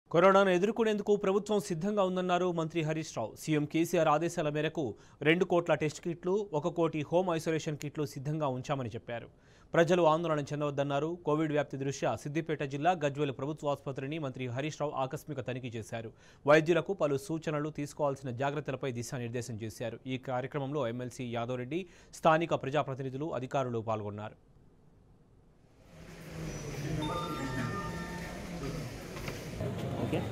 కరోనాను ఎదుర్కొనేందుకు ప్రభుత్వం సిద్ధంగా ఉందన్నారు మంత్రి హరీష్ రావు సీఎం కేసీఆర్ ఆదేశాల మేరకు రెండు కోట్ల టెస్ట్ కిట్లు ఒక కోటి హోమ్ ఐసోలేషన్ కిట్లు సిద్ధంగా ఉంచామని చెప్పారు ప్రజలు ఆందోళన చెందవద్దన్నారు కోవిడ్ వ్యాప్తి దృష్ట్యా సిద్దిపేట జిల్లా గజ్వేల్ ప్రభుత్వ ఆసుపత్రిని మంత్రి హరీష్ రావు ఆకస్మిక తనిఖీ చేశారు వైద్యులకు పలు సూచనలు తీసుకోవాల్సిన జాగ్రత్తలపై దిశానిర్దేశం చేశారు ఈ కార్యక్రమంలో ఎమ్మెల్సీ యాదవ్ రెడ్డి స్థానిక ప్రజాప్రతినిధులు అధికారులు పాల్గొన్నారు ఓకే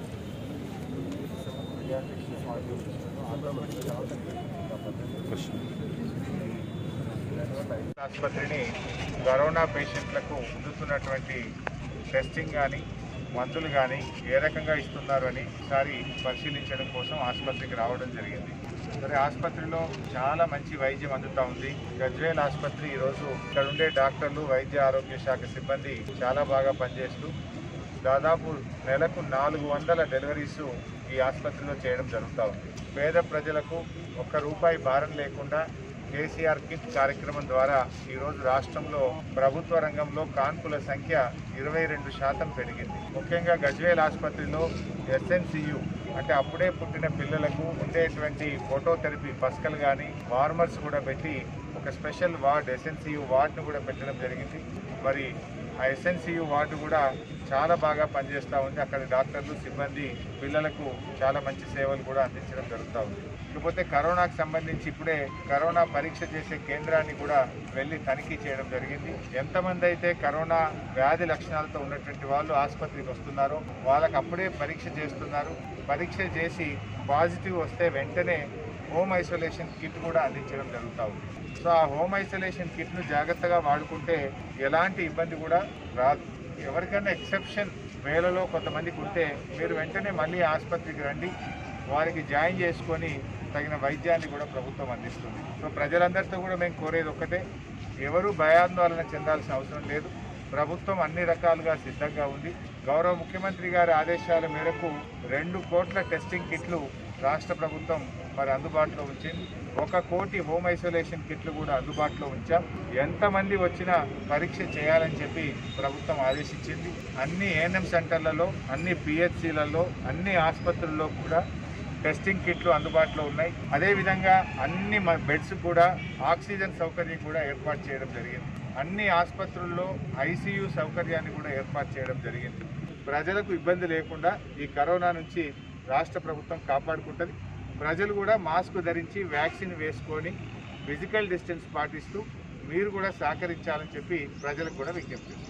ఆసుపత్రిని కరోనా పేషెంట్లకు అందుతున్నటువంటి టెస్టింగ్ కానీ మందులు కానీ ఏ రకంగా ఇస్తున్నారు అని ఒకసారి పరిశీలించడం కోసం ఆసుపత్రికి రావడం జరిగింది మరి ఆసుపత్రిలో చాలా మంచి వైద్యం అందుతా ఉంది గజ్వేల్ ఆసుపత్రి ఈరోజు ఇక్కడ ఉండే డాక్టర్లు వైద్య ఆరోగ్య శాఖ సిబ్బంది చాలా బాగా పనిచేస్తూ దాదాపు నెలకు నాలుగు వందల డెలివరీస్ ఈ ఆసుపత్రిలో చేయడం జరుగుతూ ఉంది పేద ప్రజలకు ఒక్క రూపాయి భారం లేకుండా కేసీఆర్ కిట్ కార్యక్రమం ద్వారా ఈరోజు రాష్ట్రంలో ప్రభుత్వ రంగంలో కాన్పుల సంఖ్య ఇరవై రెండు శాతం పెరిగింది ముఖ్యంగా గజ్వేల్ ఆసుపత్రిలో ఎస్ఎన్సియు అంటే అప్పుడే పుట్టిన పిల్లలకు ఉండేటువంటి ఫోటోథెరపీ పస్కలు కానీ వార్మర్స్ కూడా పెట్టి ఒక స్పెషల్ వార్డ్ ఎస్ఎన్సియు వార్డును కూడా పెట్టడం జరిగింది మరి ఆ ఎస్ఎన్సియు వార్డు కూడా చాలా బాగా పనిచేస్తూ ఉంది అక్కడ డాక్టర్లు సిబ్బంది పిల్లలకు చాలా మంచి సేవలు కూడా అందించడం జరుగుతూ ఉంది ఇకపోతే కరోనాకు సంబంధించి ఇప్పుడే కరోనా పరీక్ష చేసే కేంద్రాన్ని కూడా వెళ్ళి తనిఖీ చేయడం జరిగింది ఎంతమంది అయితే కరోనా వ్యాధి లక్షణాలతో ఉన్నటువంటి వాళ్ళు ఆసుపత్రికి వస్తున్నారో వాళ్ళకి అప్పుడే పరీక్ష చేస్తున్నారు పరీక్ష చేసి పాజిటివ్ వస్తే వెంటనే హోమ్ ఐసోలేషన్ కిట్ కూడా అందించడం జరుగుతూ ఉంది సో ఆ హోమ్ ఐసోలేషన్ కిట్ను జాగ్రత్తగా వాడుకుంటే ఎలాంటి ఇబ్బంది కూడా రాదు ఎవరికైనా ఎక్సెప్షన్ వేలలో కొంతమందికి ఉంటే మీరు వెంటనే మళ్ళీ ఆసుపత్రికి రండి వారికి జాయిన్ చేసుకొని తగిన వైద్యాన్ని కూడా ప్రభుత్వం అందిస్తుంది సో ప్రజలందరితో కూడా మేము కోరేది ఒక్కటే ఎవరు భయాందోళన చెందాల్సిన అవసరం లేదు ప్రభుత్వం అన్ని రకాలుగా సిద్ధంగా ఉంది గౌరవ ముఖ్యమంత్రి గారి ఆదేశాల మేరకు రెండు కోట్ల టెస్టింగ్ కిట్లు రాష్ట్ర ప్రభుత్వం మరి అందుబాటులో ఉంచింది ఒక కోటి హోమ్ ఐసోలేషన్ కిట్లు కూడా అందుబాటులో ఉంచాం ఎంతమంది వచ్చినా పరీక్ష చేయాలని చెప్పి ప్రభుత్వం ఆదేశించింది అన్ని ఏఎన్ఎం సెంటర్లలో అన్ని పిహెచ్సిలలో అన్ని ఆసుపత్రుల్లో కూడా టెస్టింగ్ కిట్లు అందుబాటులో ఉన్నాయి అదేవిధంగా అన్ని మ- బెడ్స్ కూడా ఆక్సిజన్ సౌకర్యం కూడా ఏర్పాటు చేయడం జరిగింది అన్ని ఆసుపత్రుల్లో ఐసీయూ సౌకర్యాన్ని కూడా ఏర్పాటు చేయడం జరిగింది ప్రజలకు ఇబ్బంది లేకుండా ఈ కరోనా నుంచి రాష్ట్ర ప్రభుత్వం కాపాడుకుంటుంది ప్రజలు కూడా మాస్క్ ధరించి వ్యాక్సిన్ వేసుకొని ఫిజికల్ డిస్టెన్స్ పాటిస్తూ మీరు కూడా సహకరించాలని చెప్పి ప్రజలకు కూడా విజ్ఞప్తి చేస్తున్నాను.